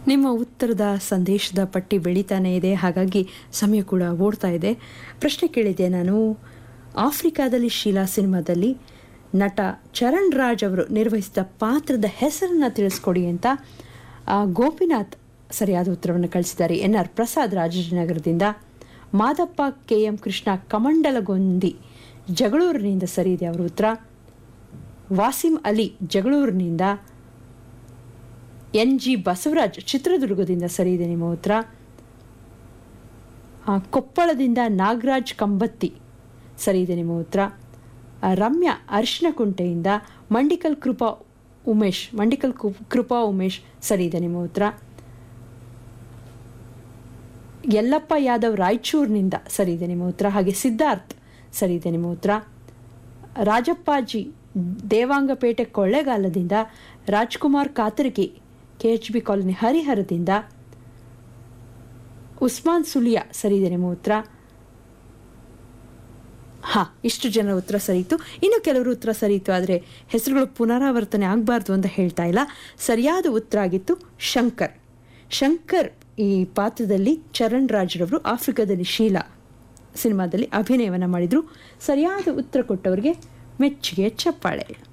ನಿಮ್ಮ ಉತ್ತರದ ಸಂದೇಶದ ಪಟ್ಟಿ ಬೆಳೀತಾನೆ ಇದೆ ಹಾಗಾಗಿ ಸಮಯ ಕೂಡ ಓಡ್ತಾ ಇದೆ ಪ್ರಶ್ನೆ ಕೇಳಿದೆ ನಾನು ಆಫ್ರಿಕಾದಲ್ಲಿ ಶೀಲಾ ಸಿನಿಮಾದಲ್ಲಿ ನಟ ಚರಣ್ ರಾಜ್ ಅವರು ನಿರ್ವಹಿಸಿದ ಪಾತ್ರದ ಹೆಸರನ್ನ ತಿಳಿಸ್ಕೊಡಿ ಅಂತ ಆ, ಗೋಪಿನಾಥ್ ಸರಿಯಾದ ಉತ್ತರವನ್ನು ಕಳಿಸಿದ್ದಾರೆ ಎನ್ ಆರ್ ಪ್ರಸಾದ್ ರಾಜಾಜಿನಗರದಿಂದ ಮಾದಪ್ಪ ಕೆ ಎಂ ಕೃಷ್ಣ ಕಮಂಡಲಗೊಂದಿ ಜಗಳೂರಿನಿಂದ ಸರಿ ಇದೆ ಅವರ ಉತ್ತರ ವಾಸಿಂ ಅಲಿ ಜಗಳೂರಿನಿಂದ ಎನ್ ಜಿ ಬಸವರಾಜ್ ಚಿತ್ರದುರ್ಗದಿಂದ ಸರಿ ಇದೆ ನಿಮ್ಮ ಉತ್ತರ ಆ, ಕೊಪ್ಪಳದಿಂದ ನಾಗರಾಜ್ ಕಂಬತ್ತಿ ಸರಿ ಇದೆ ನಿಮ್ಮ ಉತ್ತರ ಆ, ರಮ್ಯಾ ಅರಿಶಿನಕುಂಟೆಯಿಂದ ಮಂಡಿಕಲ್ ಕೃಪಾ ಉಮೇಶ್ ಮಂಡಿಕಲ್ ಕು- ಕೃಪಾ ಉಮೇಶ್ ಸರಿ ಇದೆ ನಿಮ್ಮ ಉತ್ತರ ಯಲ್ಲಪ್ಪ ಯಾದವ್ ರಾಯಚೂರಿನಿಂದ ಸರಿ ಇದೆ ನಿಮ್ಮ ಉತ್ತರ ಹಾಗೆ ಸಿದ್ಧಾರ್ಥ್ ಸರಿ ಇದೆ ನಿಮ್ಮ ಉತ್ತರ ರಾಜಪ್ಪಾಜಿ ದೇವಾಂಗಪೇಟೆ ಕೊಳ್ಳೇಗಾಲದಿಂದ Rajkumar Katargi K H B colony ಹರಿಹರದಿಂದ ಉಸ್ಮಾನ್ ಸುಲಿಯಾ ಸರಿ ಇದೆ ನಿಮ್ಮ ಉತ್ತರ ಹಾ ಇಷ್ಟು ಜನರ ಉತ್ತರ ಸರಿಯಿತು ಇನ್ನು ಕೆಲವರು ಉತ್ತರ ಸರಿಯಿತು ಆದರೆ ಹೆಸರುಗಳು ಪುನರಾವರ್ತನೆ ಆಗಬಾರ್ದು ಅಂತ ಹೇಳ್ತಾ ಇಲ್ಲ ಸರಿಯಾದ ಉತ್ತರ ಆಗಿತ್ತು ಶಂಕರ್ ಶಂಕರ್ ಈ ಪಾತ್ರದಲ್ಲಿ ಚರಣ್ ರಾಜ್ರವರು ಆಫ್ರಿಕಾದಲ್ಲಿ ಶೀಲಾ ಸಿನಿಮಾದಲ್ಲಿ ಅಭಿನಯವನ್ನು ಮಾಡಿದರು ಸರಿಯಾದ ಉತ್ತರ ಕೊಟ್ಟವರಿಗೆ ಮೆಚ್ಚುಗೆ ಚಪ್ಪಾಳೆ